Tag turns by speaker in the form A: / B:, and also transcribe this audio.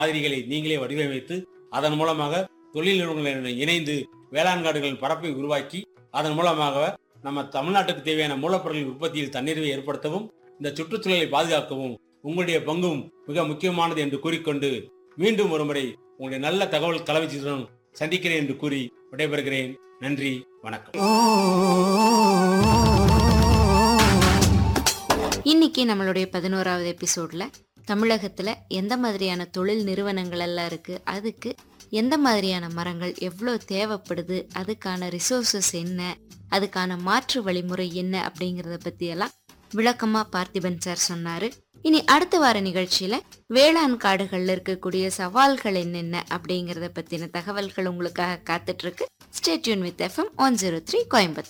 A: மாதிரிகளை நீங்களே வடிவமைத்து அதன் மூலமாக தொழில் நிறுவனங்களுடன் இணைந்து வேளாண் காடுகளின் பரப்பை உருவாக்கி அதன் மூலமாக நம்ம தமிழ்நாட்டுக்கு தேவையான மூலப்பொருட்களின் உற்பத்தியில் தன்னிறைவை ஏற்படுத்தவும் இந்த சுற்றுச்சூழலை பாதுகாக்கவும் உங்களுடைய பங்கும் மிக முக்கியமானது என்று கூறிக்கொண்டு மீண்டும் ஒருமுறை உங்களுடைய நல்ல தகவல் கலவச்சியுடன் சந்திக்கிறேன் என்று கூறி விடைபெறுகிறேன் நன்றி வணக்கம்
B: இன்னைக்கு நம்மளுடைய பதினோராவது எபிசோட்ல தமிழகத்துல எந்த மாதிரியான தொழில் நிறுவனங்கள் எல்லாம் இருக்கு அதுக்கு எந்த மாதிரியான மரங்கள் எவ்வளோ தேவைப்படுது அதுக்கான ரிசோர்சஸ் என்ன அதுக்கான மாற்று வழிமுறை என்ன அப்படிங்கிறத பத்தி எல்லாம் விளக்கமா பார்த்திபன் சார் சொன்னாரு இனி அடுத்த வார நிகழ்ச்சியில வேளாண் காடுகள்ல இருக்கக்கூடிய சவால்கள் என்னென்ன அப்படிங்கறத பத்தின தகவல்கள் உங்களுக்காக காத்துட்டு இருக்கு stay tuned with FM one zero three Coimbatore